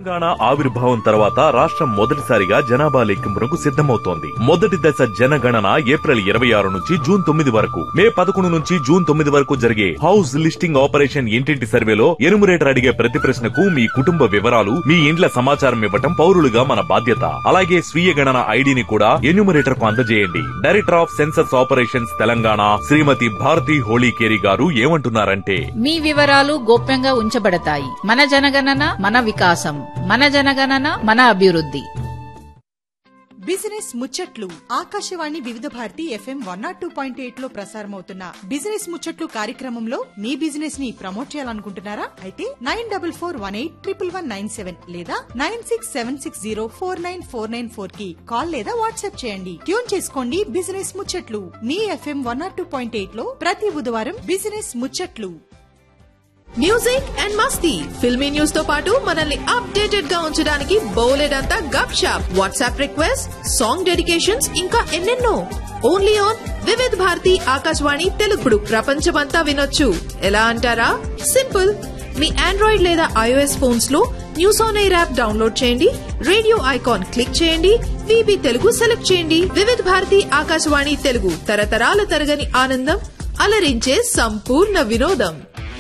తెలంగాణ ఆవిర్భావం తర్వాత రాష్ట్రం మొదటిసారిగా జనాభా లెక్కింపునకు సిద్ధమవుతోంది మొదటి దశ జనగణన ఏప్రిల్ ఇరవై ఆరు నుంచి జూన్ తొమ్మిది వరకు మే పదకొండు నుంచి జూన్ తొమ్మిది వరకు జరిగే హౌస్ లిస్టింగ్ ఆపరేషన్ ఇంటింటి సర్వేలో ఎనుమరేటర్ అడిగే ప్రతి ప్రశ్నకు మీ కుటుంబ వివరాలు మీ ఇండ్ల సమాచారం ఇవ్వటం పౌరులుగా మన బాధ్యత అలాగే స్వీయ గణన ఐడిని కూడా ఎన్యూమరేటర్ కు అందజేయండి director of census operations Telangana Shrimati Bharati Holikeri garu ఏమంటున్నారంటే మీ వివరాలు గోప్యంగా ఉంచబడతాయి మన జనగణన మన వికాసం మన జనగణన మన అభివృద్ధి బిజినెస్ ముచ్చట్లు Akashvani Vividh Bharati FM one nought two point eight లో ప్రసారమవుతున్న బిజినెస్ ముచ్చట్లు కార్యక్రమంలో మీ బిజినెస్ ని ప్రమోట్ చేయాలనుకుంటున్నారా అయితే nine double four one eight triple one nine seven లేదా nine six seven six zero four nine four nine four కి కాల్ లేదా వాట్సాప్ చేయండి ట్యూన్ చేసుకోండి బిజినెస్ ముచ్చట్లు మీ FM one nought two point eight లో ప్రతి బుధవారం బిజినెస్ ముచ్చట్లు మ్యూజిక్ అండ్ మస్తీ ఫిల్మీ న్యూస్ తో పాటు మనల్ని అప్డేటెడ్ గా ఉంచడానికి బోలెడంతా గప్ షాప్ వాట్సాప్ రిక్వెస్ట్ సాంగ్ డెడికేషన్స్ ఇంకా ఎన్నెన్నో ఓన్లీ ఆన్ వివిధ్ భారతి ఆకాశవాణి తెలుగుడు ప్రపంచమంతా వినొచ్చు ఎలా అంటారా సింపుల్ మీ ఆండ్రాయిడ్ లేదా ఐఓఎస్ ఫోన్స్ లో news on air app download చేయండి రేడియో ఐకాన్ క్లిక్ చేయండి విబి తెలుగు సెలెక్ట్ చేయండి వివిధ్ భారతి ఆకాశవాణి తెలుగు తరతరాల తరగని ఆనందం అలరించే సంపూర్ణ వినోదం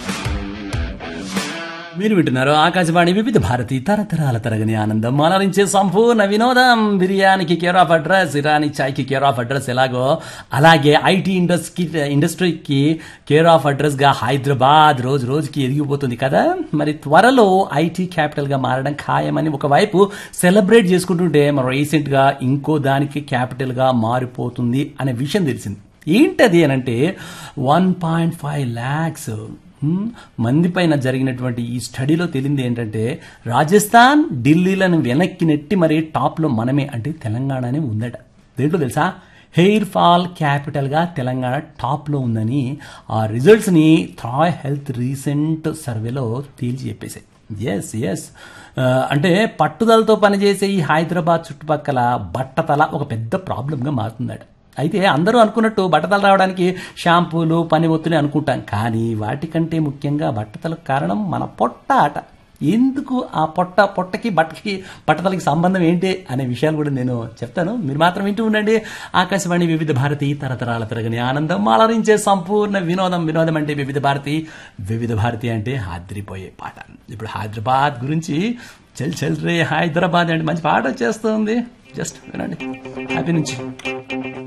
మీరు వింటున్నారు ఆకాశవాణి వివిధ భారతి తరతరాల తరగని ఆనందం అలరించే సంపూర్ణ వినోదం బిర్యానీకి కేర్ ఆఫ్ అడ్రస్ ఇరానీ చాయ్కి కేర్ ఆఫ్ అడ్రస్ ఎలాగో అలాగే ఐటీ ఇండస్ట్రీ ఇండస్ట్రీకి కేర్ ఆఫ్ అడ్రస్ గా హైదరాబాద్ రోజు రోజుకి ఎదిగిపోతుంది కదా మరి త్వరలో ఐటీ క్యాపిటల్ గా మారడం ఖాయమని ఒకవైపు సెలబ్రేట్ చేసుకుంటుంటే మరి రీసెంట్ గా ఇంకో దానికి క్యాపిటల్ గా మారిపోతుంది అనే విషయం తెలిసింది ఏంటది అనంటే వన్ పాయింట్ ఫైవ్ ల్యాక్స్ హ్మ్, మంది పైన జరిగినటువంటి ఈ స్టడీలో తేలింది ఏంటంటే రాజస్థాన్ ఢిల్లీలను వెనక్కి నెట్టి మరి టాప్లో మనమే అంటే తెలంగాణనే ఉందట దేంట్లో తెలుసా హెయిర్ ఫాల్ క్యాపిటల్గా తెలంగాణ టాప్లో ఉందని ఆ రిజల్ట్స్ని థాయ్ హెల్త్ రీసెంట్ సర్వేలో తేల్చి చెప్పేశాయి ఎస్ ఎస్ అంటే పట్టుదలతో పనిచేసే ఈ హైదరాబాద్ చుట్టుపక్కల బట్టతల ఒక పెద్ద ప్రాబ్లంగా మారుతుందట అయితే అందరూ అనుకున్నట్టు బట్టతలు రావడానికి షాంపూలు పని ఒత్తులు అనుకుంటాం కానీ వాటికంటే ముఖ్యంగా బట్టతలకు కారణం మన పొట్ట ఆట ఎందుకు ఆ పొట్ట పొట్టకి బట్టకి బట్టతలకి సంబంధం ఏంటి అనే విషయాలు కూడా నేను చెప్తాను మీరు మాత్రం వింటూ ఉండండి ఆకాశవాణి వివిధ భారతి తరతరాల తరగని ఆనందం అలరించే సంపూర్ణ వినోదం వినోదం అంటే వివిధ భారతి వివిధ భారతి అంటే హాద్రిపోయే పాట ఇప్పుడు హైదరాబాద్ గురించి చల్ చల్ రే హైదరాబాద్ అంటే మంచి పాట వచ్చేస్తుంది జస్ట్ వినండి హ్యాపీ నుంచి